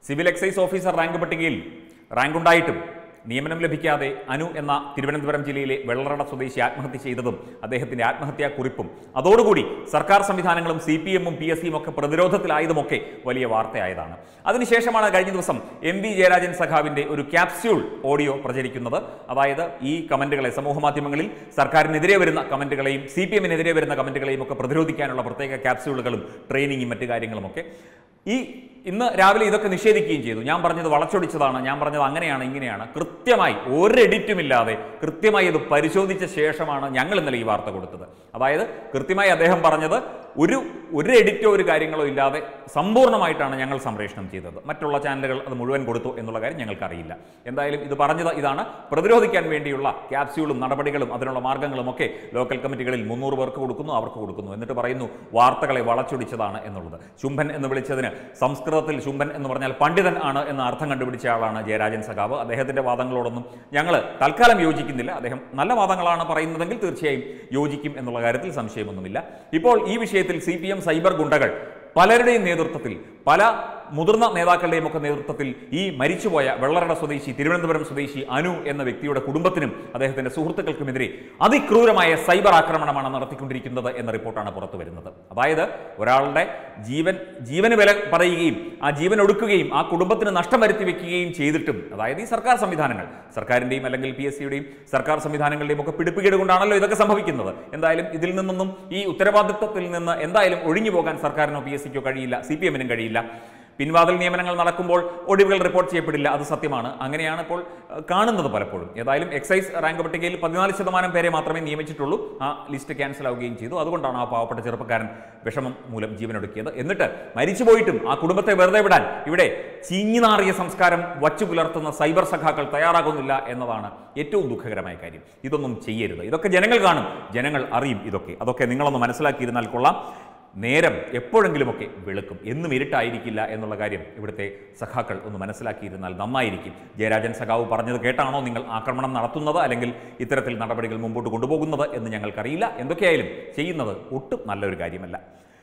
civil excise officer rank പട്ടികയിൽ rank ഉണ്ടായിട്ടും നിയമനം ലഭിക്കാതെ അനു എന്ന തിരുവനന്തപുരം ജില്ലയിലെ വെള്ളറട സ്വദേശി ആത്മഹത്യ ചെയ്തതും അദ്ദേഹത്തിന്റെ ആത്മഹത്യാ കുറിപ്പും അതോടുകൂടി സർക്കാർ സംവിധാനങ്ങളും സി പി എമ്മും പി എസ് സിയും ഒക്കെ പ്രതിരോധത്തിലായതുമൊക്കെ വലിയ വാർത്തയായതാണ് അതിനുശേഷമാണ് കഴിഞ്ഞ ദിവസം എം വി ജയരാജൻ സഖാവിന്റെ ഒരു ക്യാപ്സ്യൂൾ ഓഡിയോ പ്രചരിക്കുന്നത് അതായത് ഈ കമന്റുകളെ സമൂഹ മാധ്യമങ്ങളിൽ സർക്കാരിനെതിരെ വരുന്ന കമന്റുകളെയും സി പി എമ്മിനെതിരെ വരുന്ന കമന്റുകളെയും ഒക്കെ പ്രതിരോധിക്കാനുള്ള പ്രത്യേക ക്യാപ്സ്യൂളുകളും ട്രെയിനിങ്ങും മറ്റു കാര്യങ്ങളുമൊക്കെ ഈ ഇന്ന് രാവിലെ ഇതൊക്കെ നിഷേധിക്കുകയും ചെയ്തു ഞാൻ പറഞ്ഞത് വളച്ചൊടിച്ചതാണ് ഞാൻ പറഞ്ഞത് അങ്ങനെയാണ് ഇങ്ങനെയാണ് കൃത്യമായി ഒരു എഡിറ്റും ഇല്ലാതെ കൃത്യമായി ഇത് പരിശോധിച്ച ശേഷമാണ് ഞങ്ങൾ ഇന്നലെ ഈ വാർത്ത കൊടുത്തത് അതായത് കൃത്യമായി അദ്ദേഹം പറഞ്ഞത് ഒരു ഒരു എഡിറ്റോ ഒരു കാര്യങ്ങളോ ഇല്ലാതെ സമ്പൂർണ്ണമായിട്ടാണ് ഞങ്ങൾ സംപ്രേഷണം ചെയ്തത് മറ്റുള്ള ചാനലുകൾ അത് മുഴുവൻ കൊടുത്തു എന്നുള്ള കാര്യം ഞങ്ങൾക്കറിയില്ല എന്തായാലും ഇത് പറഞ്ഞത് ഇതാണ് പ്രതിരോധിക്കാൻ വേണ്ടിയുള്ള ക്യാപ്സ്യൂളും നടപടികളും അതിനുള്ള മാർഗ്ഗങ്ങളും ഒക്കെ ലോക്കൽ കമ്മിറ്റികളിൽ മുന്നൂറ് പേർക്ക് കൊടുക്കുന്നു അവർക്ക് കൊടുക്കുന്നു എന്നിട്ട് പറയുന്നു വാർത്തകളെ വളച്ചൊടിച്ചതാണ് എന്നുള്ളത് ശുംഭൻ എന്ന് വിളിച്ചതിന് സംസ്കൃതത്തിൽ ശുംഭൻ എന്ന് പറഞ്ഞാൽ പണ്ഡിതൻ ആണ് എന്ന അർത്ഥം കണ്ടുപിടിച്ച ആളാണ് ജയരാജൻ സഖാവ് അദ്ദേഹത്തിന്റെ വാദങ്ങളോടൊന്നും ഞങ്ങൾ തൽക്കാലം യോജിക്കുന്നില്ല അദ്ദേഹം നല്ല വാദങ്ങളാണ് പറയുന്നതെങ്കിൽ തീർച്ചയായും യോജിക്കും എന്നുള്ള കാര്യത്തിൽ സംശയമൊന്നുമില്ല ഇപ്പോൾ ഈ വിഷയത്തിൽ സി സൈബർ ഗുണ്ടകൾ പലരുടെയും നേതൃത്വത്തിൽ പല മുതിർന്ന നേതാക്കളുടെയും ഒക്കെ നേതൃത്വത്തിൽ ഈ മരിച്ചുപോയ വെള്ളറട സ്വദേശി തിരുവനന്തപുരം സ്വദേശി അനു എന്ന വ്യക്തിയുടെ കുടുംബത്തിനും അദ്ദേഹത്തിന്റെ സുഹൃത്തുക്കൾക്കുമെതിരെ അതിക്രൂരമായ സൈബർ ആക്രമണമാണ് നടത്തിക്കൊണ്ടിരിക്കുന്നത് എന്ന റിപ്പോർട്ടാണ് പുറത്തു വരുന്നത് അതായത് ഒരാളുടെ ജീവൻ ജീവന് വില പറയുകയും ആ ജീവൻ ഒടുക്കുകയും ആ കുടുംബത്തിന് നഷ്ടം വരുത്തി വെക്കുകയും ചെയ്തിട്ടും അതായത് ഈ സർക്കാർ സംവിധാനങ്ങൾ സർക്കാരിന്റെയും അല്ലെങ്കിൽ പി എസ് സിയുടെയും സർക്കാർ സംവിധാനങ്ങളുടെയും ഒക്കെ പിടിപ്പുകേട് കൊണ്ടാണല്ലോ ഇതൊക്കെ സംഭവിക്കുന്നത് എന്തായാലും ഇതിൽ നിന്നൊന്നും ഈ ഉത്തരവാദിത്വത്തിൽ നിന്ന് എന്തായാലും ഒഴിഞ്ഞു പോകാൻ സർക്കാരിനോ പി എസ് സിക്കോ കഴിയില്ല സി പി എമ്മിനും കഴിയില്ല പിൻവാതിൽ നിയമനങ്ങൾ നടക്കുമ്പോൾ ഒടിവുകൾ റിപ്പോർട്ട് ചെയ്യപ്പെടില്ല അത് സത്യമാണ് അങ്ങനെയാണ് ഇപ്പോൾ ഏഹ്, കാണുന്നത് പലപ്പോഴും ഏതായാലും എക്സൈസ് റാങ്ക് പട്ടികയിൽ പതിനാല് ശതമാനം പേരെ മാത്രമേ നിയമിച്ചിട്ടുള്ളൂ ആ ലിസ്റ്റ് ക്യാൻസൽ ആവുകയും ചെയ്തു അതുകൊണ്ടാണ് ആ പാവപ്പെട്ട ചെറുപ്പക്കാരൻ വിഷമം മൂലം ജീവനൊടുക്കിയത് എന്നിട്ട് മരിച്ചുപോയിട്ടും ആ കുടുംബത്തെ വെറുതെ വിടാൻ ഇവിടെ ചീഞ്ഞിനാറിയ സംസ്കാരം വച്ചു പുലർത്തുന്ന സൈബർ സഖാക്കൾ തയ്യാറാകുന്നില്ല എന്നതാണ് ഏറ്റവും ദുഃഖകരമായ കാര്യം ഇതൊന്നും ചെയ്യരുത് ഇതൊക്കെ ജനങ്ങൾ കാണും ജനങ്ങൾ അറിയും ഇതൊക്കെ അതൊക്കെ നിങ്ങളൊന്ന് മനസ്സിലാക്കിയിരുന്നാൽ കൊള്ളാം നേരം എപ്പോഴെങ്കിലുമൊക്കെ വെളുക്കും എന്നും ഇരുട്ടായിരിക്കില്ല എന്നുള്ള കാര്യം ഇവിടുത്തെ സഖാക്കൾ ഒന്ന് മനസ്സിലാക്കിയിരുന്നാൽ നന്നായിരിക്കും ജയരാജൻ സഖാവ് പറഞ്ഞത് കേട്ടാണോ നിങ്ങൾ ആക്രമണം നടത്തുന്നത് അല്ലെങ്കിൽ ഇത്തരത്തിൽ നടപടികൾ മുമ്പോട്ട് കൊണ്ടുപോകുന്നത് എന്ന് ഞങ്ങൾക്കറിയില്ല എന്തൊക്കെയായാലും ചെയ്യുന്നത് ഒട്ടും നല്ലൊരു കാര്യമല്ല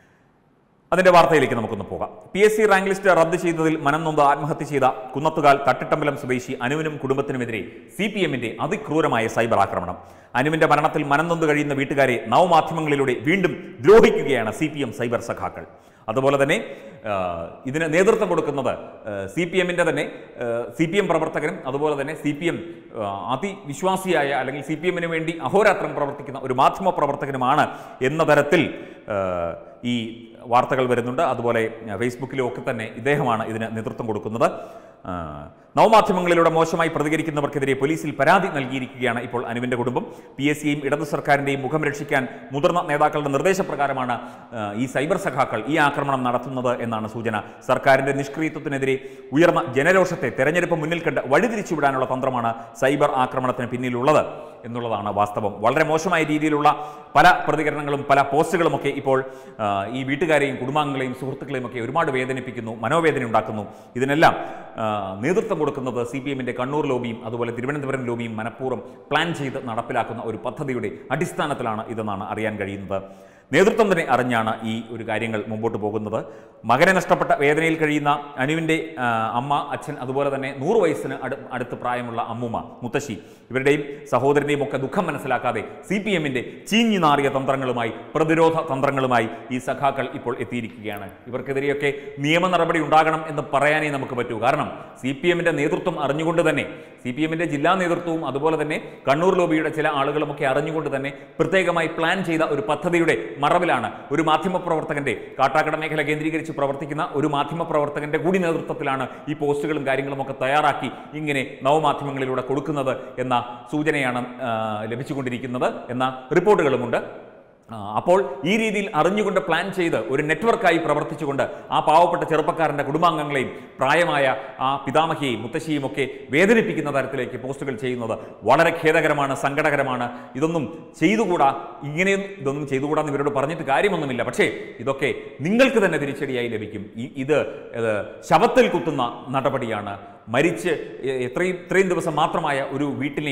അതിന്റെ വാർത്തയിലേക്ക് നമുക്കൊന്ന് പോകാം P S C rank list റദ്ദ് ചെയ്തതിൽ മനം നൊന്ത് ആത്മഹത്യ ചെയ്ത കുന്നത്തുകാൽ തട്ടിട്ടമ്പലം സ്വദേശി അനുവിനും കുടുംബത്തിനുമെതിരെ സി പി എമ്മിന്റെ അതിക്രൂരമായ സൈബർ ആക്രമണം അനുവിന്റെ മരണത്തിൽ മനം നൊന്ത് കഴിയുന്ന വീട്ടുകാരെ നവമാധ്യമങ്ങളിലൂടെ വീണ്ടും ദ്രോഹിക്കുകയാണ് സി പി എം സൈബർ സഖാക്കൾ അതുപോലെ തന്നെ ആ, ഇതിന് നേതൃത്വം കൊടുക്കുന്നത് സി പി എമ്മിൻ്റെ തന്നെ സി പി എം പ്രവർത്തകനും അതുപോലെ തന്നെ സി പി എം അതിവിശ്വാസിയായ അല്ലെങ്കിൽ സി പി എമ്മിന് വേണ്ടി അഹോരാത്രം പ്രവർത്തിക്കുന്ന ഒരു മാധ്യമ പ്രവർത്തകനുമാണ് എന്ന തരത്തിൽ ആ, ഈ വാർത്തകൾ വരുന്നുണ്ട് അതുപോലെ ആ, ഫേസ്ബുക്കിലും ഒക്കെ തന്നെ ഇദ്ദേഹമാണ് ഇതിന് നേതൃത്വം കൊടുക്കുന്നത് ആ, നവമാധ്യമങ്ങളിലൂടെ മോശമായി പ്രതികരിക്കുന്നവർക്കെതിരെ പോലീസിൽ പരാതി നൽകിയിരിക്കുകയാണ് ഇപ്പോൾ അനുവിന്റെ കുടുംബം പി എസ് സിയും ഇടതു സർക്കാരിന്റെയും മുഖം രക്ഷിക്കാൻ മുതിർന്ന നേതാക്കളുടെ നിർദ്ദേശപ്രകാരമാണ് ആ, ഈ സൈബർ സഖാക്കൾ ഈ ആക്രമണം നടത്തുന്നത് എന്നാണ് സൂചന സർക്കാരിന്റെ നിഷ്ക്രിയത്വത്തിനെതിരെ ഉയർന്ന ജനരോഷത്തെ തെരഞ്ഞെടുപ്പ് മുന്നിൽ കണ്ട് വഴിതിരിച്ചുവിടാനുള്ള തന്ത്രമാണ് സൈബർ ആക്രമണത്തിന് പിന്നിലുള്ളത് എന്നുള്ളതാണ് വാസ്തവം വളരെ മോശമായ രീതിയിലുള്ള പല പ്രതികരണങ്ങളും പല പോസ്റ്റുകളുമൊക്കെ ഇപ്പോൾ ആ, ഈ വീട്ടുകാരെയും കുടുംബാംഗങ്ങളെയും സുഹൃത്തുക്കളെയും ഒക്കെ ഒരുപാട് വേദനിപ്പിക്കുന്നു മനോവേദന ഉണ്ടാക്കുന്നു ഇതിനെല്ലാം ആ, നേതൃത്വം കൊടുക്കുന്നത് സി പി എമ്മിൻ്റെ കണ്ണൂർ ലോബിയും അതുപോലെ തിരുവനന്തപുരം ലോബിയും മനഃപൂർവ്വം പ്ലാൻ ചെയ്ത് നടപ്പിലാക്കുന്ന ഒരു പദ്ധതിയുടെ അടിസ്ഥാനത്തിലാണ് ഇതെന്നാണ് അറിയാൻ കഴിയുന്നത് നേതൃത്വം തന്നെ അറിഞ്ഞാണ് ഈ ഒരു കാര്യങ്ങൾ മുമ്പോട്ട് പോകുന്നത് മകനെ നഷ്ടപ്പെട്ട വേദനയിൽ കഴിയുന്ന അനുവിൻ്റെ ആ, അമ്മ അച്ഛൻ അതുപോലെ തന്നെ നൂറ് വയസ്സിന് അടു അടുത്ത് പ്രായമുള്ള അമ്മുമ്മ മുത്തശ്ശി ഇവരുടെയും സഹോദരൻ്റെയും ഒക്കെ ദുഃഖം മനസ്സിലാക്കാതെ സി പി എമ്മിൻ്റെ ചീഞ്ഞു നാറിയ തന്ത്രങ്ങളുമായി പ്രതിരോധ തന്ത്രങ്ങളുമായി ഈ സഖാക്കൾ ഇപ്പോൾ എത്തിയിരിക്കുകയാണ് ഇവർക്കെതിരെയൊക്കെ നിയമ നടപടി ഉണ്ടാകണം എന്ന് പറയാനേ നമുക്ക് പറ്റൂ കാരണം സി പി എമ്മിൻ്റെ നേതൃത്വം അറിഞ്ഞുകൊണ്ട് തന്നെ സി പി എമ്മിൻ്റെ ജില്ലാ നേതൃത്വവും അതുപോലെ തന്നെ കണ്ണൂർ ലോബിയുടെ ചില ആളുകളുമൊക്കെ അറിഞ്ഞുകൊണ്ട് തന്നെ പ്രത്യേകമായി പ്ലാൻ ചെയ്ത ഒരു പദ്ധതിയുടെ മറവിലാണ് ഒരു മാധ്യമപ്രവർത്തകന്റെ കാട്ടാക്കട മേഖല കേന്ദ്രീകരിച്ച് പ്രവർത്തിക്കുന്ന ഒരു മാധ്യമപ്രവർത്തകന്റെ കൂടി നേതൃത്വത്തിലാണ് ഈ പോസ്റ്റുകളും കാര്യങ്ങളും ഒക്കെ തയ്യാറാക്കി ഇങ്ങനെ നവമാധ്യമങ്ങളിലൂടെ കൊടുക്കുന്നത് എന്ന സൂചനയാണ് ആ, ലഭിച്ചുകൊണ്ടിരിക്കുന്നത് എന്ന റിപ്പോർട്ടുകളുമുണ്ട് ആ, അപ്പോൾ ഈ രീതിയിൽ അറിഞ്ഞുകൊണ്ട് പ്ലാൻ ചെയ്ത് ഒരു നെറ്റ്വർക്കായി പ്രവർത്തിച്ചുകൊണ്ട് ആ പാവപ്പെട്ട ചെറുപ്പക്കാരൻ്റെ കുടുംബാംഗങ്ങളെയും പ്രായമായ ആ പിതാമഹിയെയും മുത്തശ്ശിയും ഒക്കെ വേദനിപ്പിക്കുന്ന തരത്തിലേക്ക് പോസ്റ്റുകൾ ചെയ്യുന്നത് വളരെ ഖേദകരമാണ് സങ്കടകരമാണ് ഇതൊന്നും ചെയ്തുകൂടാ ഇങ്ങനെയും ഇതൊന്നും ചെയ്തുകൂടാ എന്ന് ഇവരോട് പറഞ്ഞിട്ട് കാര്യമൊന്നുമില്ല പക്ഷേ ഇതൊക്കെ നിങ്ങൾക്ക് തന്നെ തിരിച്ചടിയായി ലഭിക്കും ഈ- ഇത് ഇത് ശവത്തിൽ കുത്തുന്ന നടപടിയാണ് മരിച്ച് എ- എത്രയും ഇത്രയും ദിവസം മാത്രമായ ഒരു വീട്ടിനെയും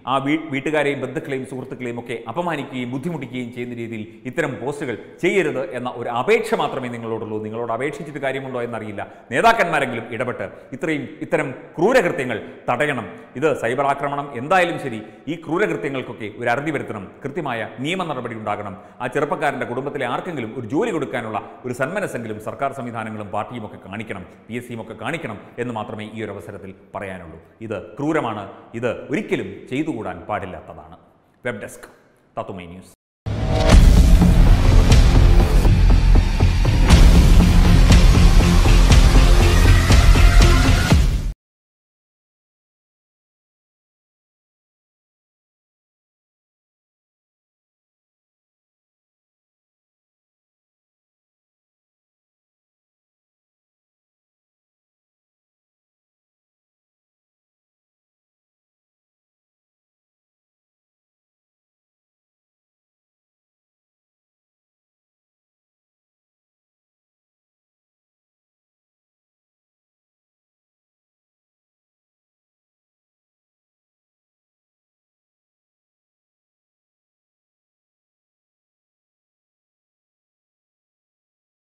ആ വീ വീട്ടുകാരെയും ബന്ധുക്കളെയും സുഹൃത്തുക്കളെയും ഒക്കെ അപമാനിക്കുകയും ബുദ്ധിമുട്ടിക്കുകയും ചെയ്യുന്ന രീതിയിൽ ഇത്തരം പോസ്റ്റുകൾ ചെയ്യരുത് എന്ന ഒരു അപേക്ഷ മാത്രമേ നിങ്ങളോടുള്ളൂ നിങ്ങളോട് അപേക്ഷിച്ചിട്ട് കാര്യമുണ്ടോ എന്നറിയില്ല നേതാക്കന്മാരെങ്കിലും ഇടപെട്ട് ഇത്രയും ഇത്തരം ക്രൂരകൃത്യങ്ങൾ തടയണം ഇത് സൈബർ ആക്രമണം എന്തായാലും ശരി ഈ ക്രൂരകൃത്യങ്ങൾക്കൊക്കെ ഒരു അറുതി വരുത്തണം കൃത്യമായ നിയമ നടപടി ഉണ്ടാകണം ആ ചെറുപ്പക്കാരൻ്റെ കുടുംബത്തിലെ ആർക്കെങ്കിലും ഒരു ജോലി കൊടുക്കാനുള്ള ഒരു സന്മനസ്സെങ്കിലും സർക്കാർ സംവിധാനങ്ങളും പാർട്ടിയും ഒക്കെ കാണിക്കണം പി എസ് സിയും ഒക്കെ കാണിക്കണം എന്ന് മാത്രമേ ഈ ഒരു അവസരത്തിൽ പറയാനുള്ളൂ ഇത് ക്രൂരമാണ് ഇത് ഒരിക്കലും ചെയ്തുകൂടാൻ പാടില്ലാത്തതാണ് വെബ് ഡെസ്ക് തത്തുമൈ ന്യൂസ്